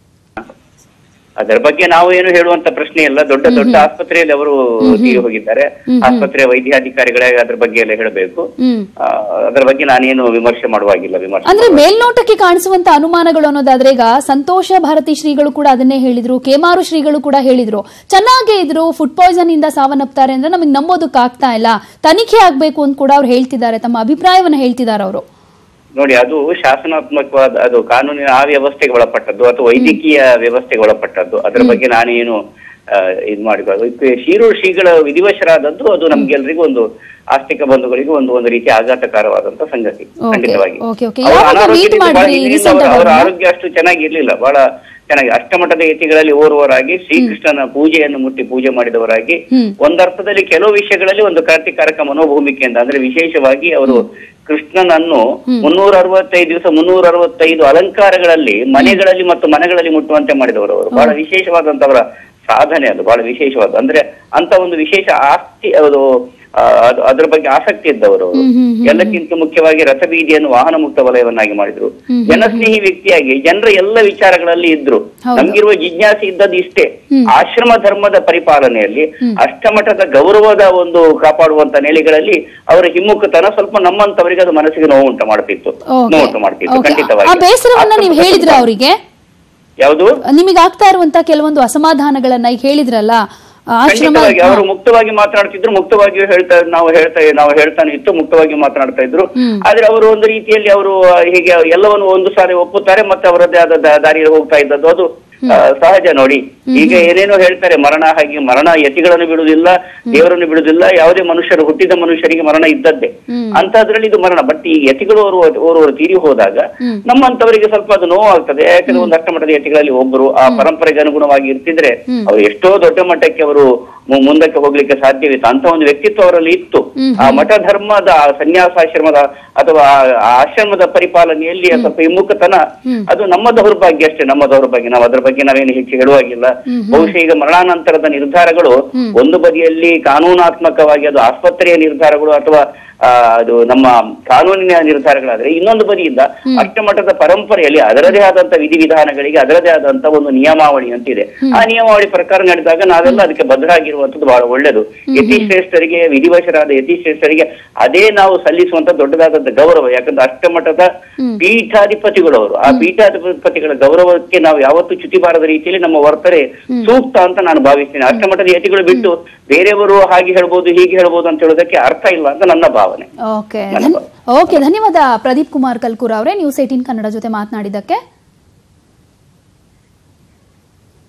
ಅದರ ಬಗ್ಗೆ ನಾವು ಏನು ಹೇಳುವಂತ ಪ್ರಶ್ನೆ ಇಲ್ಲ ದೊಡ್ಡ ದೊಡ್ಡ ಆಸ್ಪತ್ರೆಯಲ್ಲಿ ಅವರು ತೀರಿ ಹೋಗಿದ್ದಾರೆ ಆಸ್ಪತ್ರೆಯ ವೈದ್ಯಾಧಿಕಾರಿಗಳೇ ಅದ್ರ ಬಗ್ಗೆ ಎಲ್ಲ ಹೇಳಬೇಕು ಹ್ಮ್ ಆ, ಅದರ ಬಗ್ಗೆ ನಾನೇನು ವಿಮರ್ಶೆ ಮಾಡುವಾಗಿಲ್ಲ ವಿಮರ್ಶೆ ಅಂದ್ರೆ ಮೇಲ್ನೋಟಕ್ಕೆ ಕಾಣಿಸುವಂತ ಅನುಮಾನಗಳು ಅನ್ನೋದಾದ್ರೆ ಈಗ ಸಂತೋಷ ಭಾರತಿ ಶ್ರೀಗಳು ಕೂಡ ಅದನ್ನೇ ಹೇಳಿದ್ರು ಕೇಮಾರು ಶ್ರೀಗಳು ಕೂಡ ಹೇಳಿದ್ರು ಚೆನ್ನಾಗೇ ಇದ್ರು ಫುಡ್ ಪಾಯ್ಸನ್ ಇಂದ ಸಾವನ್ನಪ್ತಾರೆ ಅಂದ್ರೆ ನಮಗೆ ನಂಬೋದಕ್ಕೆ ಆಗ್ತಾ ಇಲ್ಲ ತನಿಖೆ ಆಗ್ಬೇಕು ಅಂತ ಕೂಡ ಅವ್ರು ಹೇಳ್ತಿದ್ದಾರೆ ತಮ್ಮ ಅಭಿಪ್ರಾಯವನ್ನ ಹೇಳ್ತಿದ್ದಾರೆ ಅವರು ನೋಡಿ ಅದು ಶಾಸನಾತ್ಮಕವಾದ ಅದು ಕಾನೂನಿನ ಆ ವ್ಯವಸ್ಥೆಗೆ ಒಳಪಟ್ಟದ್ದು ಅಥವಾ ವೈದ್ಯಕೀಯ ವ್ಯವಸ್ಥೆಗೆ ಒಳಪಟ್ಟದ್ದು ಅದರ ಬಗ್ಗೆ ನಾನೇನು ಆ, ಇದ್ ಮಾಡಿಕೊಳ್ಳೋದು ಇತ್ತು ಶೀರು ಶ್ರೀಗಳ ವಿಧಿವಶರಾದದ್ದು ಅದು ನಮ್ಗೆಲ್ರಿಗೂ ಒಂದು ಆಸ್ತಿಕ ಬಂಧುಗಳಿಗೂ ಒಂದು ಒಂದು ರೀತಿ ಆಘಾತಕಾರವಾದಂತ ಸಂಗತಿ Okay, ಖಂಡಿತವಾಗಿ okay, okay. ಅವ್ರ ಯಾವಾಗ meet ಅನಾರೋಗ್ಯದಿಂದ ಬಹಳ ಮಾಡಿದ್ರಿ ಹಿಂದಿನಿಂದ recent ಅವರ- ಆಗಿ ಅವರ ಅವ್ರನ್ನ? ಆರೋಗ್ಯ ಅಷ್ಟು ಚೆನ್ನಾಗಿರ್ಲಿಲ್ಲ ಬಹಳ ಚೆನ್ನಾಗಿ ಅಷ್ಟಮಠದ ಯತಿಗಳಲ್ಲಿ ಓರ್ವರಾಗಿ ಶ್ರೀಕೃಷ್ಣನ ಪೂಜೆಯನ್ನು ಮುಟ್ಟಿ ಪೂಜೆ ಮಾಡಿದವರಾಗಿ ಹ್ಮ್. ಒಂದರ್ಥದಲ್ಲಿ ಕೆಲವು ವಿಷಯಗಳಲ್ಲಿ ಒಂದು ಕ್ರಾಂತಿಕಾರಕ ಮನೋಭೂಮಿಕೆಯಿಂದ ಅಂದ್ರೆ ವಿಶೇಷವಾಗಿ ಅವರು ಕೃಷ್ಣನನ್ನು ಮುನ್ನೂರ ಅರವತ್ತೈದು ದಿವಸ ಮುನ್ನೂರ ಅರವತ್ತೈದು ಅಲಂಕಾರಗಳಲ್ಲಿ ಮನೆಗಳಲ್ಲಿ ಮತ್ತು ಮನೆಗಳಲ್ಲಿ ಮುಟ್ಟುವಂತೆ ಮಾಡಿದವರು ಅವರು ಬಹಳ ವಿಶೇಷವಾದಂತವರ ಸಾಧನೆ ಅದು ಬಹಳ ವಿಶೇಷವಾದ ಅಂದ್ರೆ ಅಂತ ಒಂದು ವಿಶೇಷ ಆಸ್ತಿ ಅದು ಆ, ಅದು- ಅದ್ರ ಬಗ್ಗೆ ಆಸಕ್ತಿ ಇದ್ದವರು ಅವರು ಎಲ್ಲಕ್ಕಿಂತ ಮುಖ್ಯವಾಗಿ ರಥಬೀದಿಯನ್ನು ವಾಹನ ಮುಕ್ತ ವಲಯವನ್ನಾಗಿ ಮಾಡಿದ್ರು ಜನಸ್ನೇಹಿ ವ್ಯಕ್ತಿಯಾಗಿ ಜನರ ಎಲ್ಲ ವಿಚಾರಗಳಲ್ಲಿ ಇದ್ರು ಹೌದು. ನಮ್ಗಿರುವ ಜಿಜ್ಞಾಸೆ ಇದ್ದದ್ದು ಇಷ್ಟೇ ಆಶ್ರಮ ಧರ್ಮದ ಪರಿಪಾಲನೆಯಲ್ಲಿ ಅಷ್ಟಮಠದ ಗೌರವದ ಒಂದು ಕಾಪಾಡುವಂತ ನೆಲೆಗಳಲ್ಲಿ ಅವರ ಹಿಮ್ಮುಖತನ ಸ್ವಲ್ಪ ನಮ್ಮಂತವರಿಗೆ ಅದು ಮನಸ್ಸಿಗೆ ನೋವು ಉಂಟು ಮಾಡ್ತಿತ್ತು Okay. ನೋವು ಉಂಟು ಮಾಡ್ತಿತ್ತು Okay. ಖಂಡಿತವಾಗಿ ಆ ಬೇಸರವನ್ನ ನೀವು ಆಶ್ರಮದ ಹೇಳಿದ್ರ ಅವರಿಗೆ ಯಾವುದು ನಿಮಗೆ ಆಗ್ತಾ ಇರುವಂತ ಕೆಲವೊಂದು ಅಸಮಾಧಾನಗಳನ್ನ ಈಗ ಹೇಳಿದ್ರಲ್ಲ ಆ ಆಶ್ರಮ ಖಂಡಿತವಾಗಿ ಅವರು ಮುಕ್ತವಾಗಿ ಮಾತನಾಡ್ತಿದ್ರು ಮುಕ್ತವಾಗಿಯೂ ಹೇಳ್ತಾ ನಾವು ಹೇಳ್ತಾ ನಾವು ಹೇಳ್ತಾನೆ ಇತ್ತು ಮುಕ್ತವಾಗಿ ಮಾತನಾಡ್ತಾ ಇದ್ರು ಆದ್ರೆ ಅವರು ಒಂದು ರೀತಿಯಲ್ಲಿ ಅವರು ಆ, ಹೀಗೆ ಎಲ್ಲವನ್ನು ಒಂದು ಸಾರಿ ಒಪ್ಪುತ್ತಾರೆ ಮತ್ತೆ ಅವರದ್ದೇ ಆದ ದ- ದಾರಿಯಲ್ಲಿ ಹೋಗ್ತಾ ಇದ್ದದ್ದು ಅದು ಆ, ಸಹಜ ನೋಡಿ ಈಗ ಏನೇನೋ ಹೇಳ್ತಾರೆ ಮರಣ ಹಾಗೆ ಮರಣ ಯತಿಗಳನ್ನು ಬಿಡುವುದಿಲ್ಲ ದೇವರನ್ನು ಬಿಡುವುದಿಲ್ಲ ಯಾವುದೇ ಮನುಷ್ಯರು ಹುಟ್ಟಿದ ಮನುಷ್ಯರಿಗೆ ಮರಣ ಇದ್ದದ್ದೇ ಅಂತದ್ರಲ್ಲಿ ಇದು ಮರಣ ಬಟ್ ಈ ಯತಿಗಳು ಅವರು ಓರ್ವರು ತೀರಿ ಹೋದಾಗ ನಮ್ಮಂತವರಿಗೆ ಸ್ವಲ್ಪ ಅದು ನೋವಾಗ್ತದೆ ಯಾಕಂದ್ರೆ ಒಂದು ಅಷ್ಟಮಠದ ಯತಿಗಳಲ್ಲಿ ಒಬ್ಬರು ಆ ಪರಂಪರೆಗೆ ಅನುಗುಣವಾಗಿ ಇರ್ತಿದ್ರೆ ಅವರು ಎಷ್ಟೋ ದೊಡ್ಡ ಮಟ್ಟಕ್ಕೆ ಅವರು ಮು- ಮುಂದಕ್ಕೆ ಹೋಗ್ಲಿಕ್ಕೆ ಸಾಧ್ಯವಿತ್ತು ಅಂತ ಒಂದು ವ್ಯಕ್ತಿತ್ವ ಅವರಲ್ಲಿ ಇತ್ತು ಆ ಮಠ ಧರ್ಮದ ಆ ಸನ್ಯಾಸಾಶ್ರಮದ ಅಥವಾ ಆ- ಆ ಆಶ್ರಮದ ಪರಿಪಾಲನೆಯಲ್ಲಿ ಆ ಸ್ವಲ್ಪ ವಿಮುಖತನ ಅದು ನಮ್ಮ ದೌರ್ಭಾಗ್ಯ ಅಷ್ಟೇ ನಮ್ಮ ದೌರ್ಭಾಗ್ಯ ನಾವು ಅದ್ರ ಬಗ್ಗೆ ನಾವೇನು ಹೆಚ್ಚು ಹೇಳುವಾಗಿಲ್ಲ ಬಹುಶಃ ಈಗ ಮರಣಾನಂತರದ ನಿರ್ಧಾರಗಳು ಒಂದು ಬದಿಯಲ್ಲಿ ಕಾನೂನಾತ್ಮಕವಾಗಿ ಅದು ಆಸ್ಪತ್ರೆಯ ನಿರ್ಧಾರಗಳು ಅಥವಾ ಆ, ಅದು ನಮ್ಮ ಕಾನೂನಿನ ನಿರ್ಧಾರಗಳಾದ್ರೆ ಇನ್ನೊಂದು ಬದಿಯಿಂದ ಅಷ್ಟಮಠದ ಪರಂಪರೆಯಲ್ಲಿ ಅದರದೇ ಆದಂತ ವಿಧಿವಿಧಾನಗಳಿಗೆ ಅದರದೇ ಆದಂತ ಒಂದು ನಿಯಮಾವಳಿ ಅಂತಿದೆ ಆ ನಿಯಮಾವಳಿ ಪ್ರಕಾರ ನಡೆದಾಗ ನಾವೆಲ್ಲ ಅದಕ್ಕೆ ಬದ್ಧರಾಗಿರುವಂತದ್ದು ಬಹಳ ಒಳ್ಳೆಯದು ಯತಿ ಶ್ರೇಷ್ಠರಿಗೆ ವಿಧಿವಶರಾದ ಯತಿ ಶ್ರೇಷ್ಠರಿಗೆ ಅದೇ ನಾವು ಸಲ್ಲಿಸುವಂತ ದೊಡ್ಡದಾದಂತ ಗೌರವ ಯಾಕಂದ್ರೆ ಅಷ್ಟಮಠದ ಪೀಠಾಧಿಪತಿಗಳು ಅವರು ಆ ಪೀಠಾಧಿಪತಿಗಳ ಗೌರವಕ್ಕೆ ನಾವು ಯಾವತ್ತೂ ಚ್ಯುತಿ ಬಾರದ ರೀತಿಯಲ್ಲಿ ನಮ್ಮ ವರ್ತನೆ ಸೂಕ್ತ ಅಂತ ನಾನು ಭಾವಿಸ್ತೇನೆ ಅಷ್ಟಮಠದ ಯತಿಗಳು ಬಿಟ್ಟು ಬೇರೆಯವರು ಹಾಗೆ ಹೇಳ್ಬೋದು ಹೀಗೆ ಹೇಳ್ಬೋದು ಅಂತ ಹೇಳೋದಕ್ಕೆ ಅರ್ಥ ಇಲ್ಲ ಅಂತ ನನ್ನ ಭಾವನೆ ಓಕೆ ಓಕೆ ಧನ್ಯವಾದ ಪ್ರದೀಪ್ ಕುಮಾರ್ ಕಲ್ಕೂರ್ ಅವರೇ ನ್ಯೂಸ್ ಏಟೀನ್ ಕನ್ನಡ ಜೊತೆ ಮಾತನಾಡಿದ್ದಕ್ಕೆ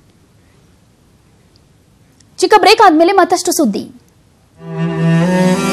ಚಿಕ್ಕ ಬ್ರೇಕ್ ಆದ್ಮೇಲೆ ಮತ್ತಷ್ಟು ಸುದ್ದಿ